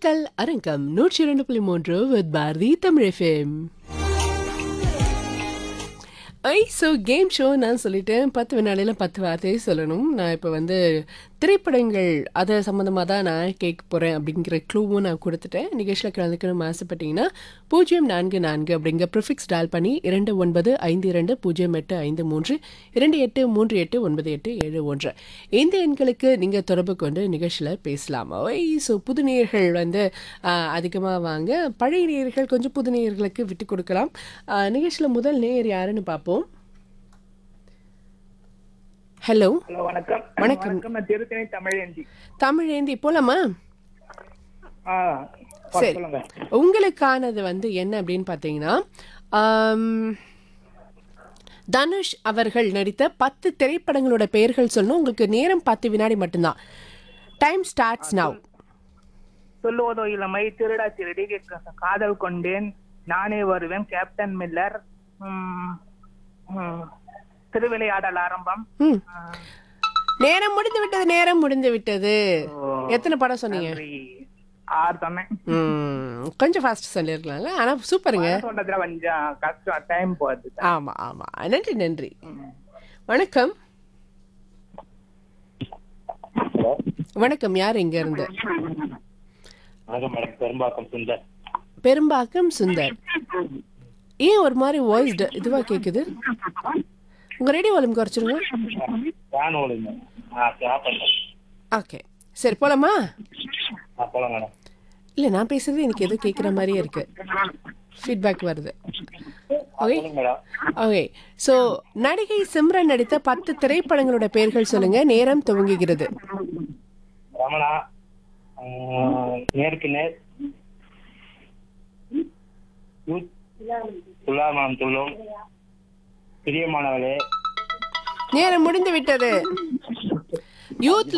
கலக்கல் அரங்கம் நூற்றி இரண்டு புள்ளி மூன்று Vividh Bharati Tamil FM I so game show நான் சொல்லிட்டேன் பத்து வினாடியில் பத்து வார்த்தையை சொல்லணும் நான் இப்போ வந்து திரைப்படங்கள் அதை சம்மந்தமாக தான் நான் கேட்க போகிறேன் அப்படிங்கிற க்ளூவும் நான் கொடுத்துட்டேன் நிகழ்ச்சியில் கலந்துக்கணும் ஆசைப்பட்டீங்கன்னா பூஜ்ஜியம் நான்கு நான்கு அப்படிங்கிற ப்ரிஃபிக்ஸ் டால் பண்ணி இரண்டு ஒன்பது ஐந்து இரண்டு பூஜ்ஜியம் எட்டு ஐந்து மூன்று இரண்டு எட்டு மூன்று எட்டு ஒன்பது எட்டு ஏழு ஒன்று இந்த எண்களுக்கு நீங்கள் தொடர்பு கொண்டு நிகழ்ச்சியில் பேசலாம் ஐ ஸோ புது நேயர்கள் வந்து அதிகமாக வாங்க பழைய நேயர்கள் கொஞ்சம் புது நேயர்களுக்கு விட்டு கொடுக்கலாம் நிகழ்ச்சியில் முதல் நேயர் யாருன்னு பார்ப்போம் ஹலோ ஹலோ வணக்கம் வணக்கம். வணக்கம் நான் திருத்தணி தமிழேந்தி தமிழ் ஏந்தி போலாமா ஆ சரி சொல்லுங்க உங்களுக்கானது வந்து என்ன அப்படின்னு பார்த்தீங்கன்னா ஆம், தனுஷ் அவர்கள் நடித்த பத்து திரைப்படங்களோட பெயர்கள் சொல்லணும் உங்களுக்கு நேரம் பத்து வினாடி மட்டும்தான் டைம் ஸ்டார்ட்ஸ் நவ் சொல்லுவதோ இளமை திருடா திருடி க- காதல் கொண்டேன் நானே வருவேன் கேப்டன் மில்லர் ம், ம், திருவிளையாடல் ஆரம்பம் ம் ஆ, நேரம் முடிந்து விட்டது நேரம் முடிந்து விட்டது எத்தனை படம் சொன்னீங்க நன்றி. ஆறு சொன்னேன் ம், கொஞ்சம் ஃபாஸ்ட் சொல்லியிருக்கலாம்ல ஆனால் சூப்பருங்க சொல்றதுல கொஞ்சம் கஷ்டம் டைம் போகுது ஆமா ஆமா நன்றி நன்றி வணக்கம் ஹலோ வணக்கம் யார் இங்க இருந்து வணக்கம் மேடம் பெரும்பாக்கம் சுந்தர் பெரும்பாக்கம் சுந்தர் ஏன் ஒரு மாதிரி வாய்ஸ் இதுவா கேக்குது உங்க ரேடியோ வால்யூம் குறைச்சிருங்க ஃபேன் ஓடுங்க ஆ ஆஃப் பண்ணுறேன் ஓகே சரி போலாமா ஆ போலாம் மேடம் இல்ல நான் பேசுறது எனக்கு ஏதோ கேக்குற மாதிரியே இருக்கு ஃபீட்பேக் வருது ஓகே சொல்லுங்க மேடம் ஓகே ஸோ நடிகை சிம்ரன் நடித்த பத்து திரைப்படங்களோட பெயர்கள் சொல்லுங்க நேரம் துவங்குகிறது ரமணா ம், நேருக்கு நேர் யூத் துல்லாமணம் துள்ளும் பிரியமானவளே நேரம் முடிந்து விட்டது யூத்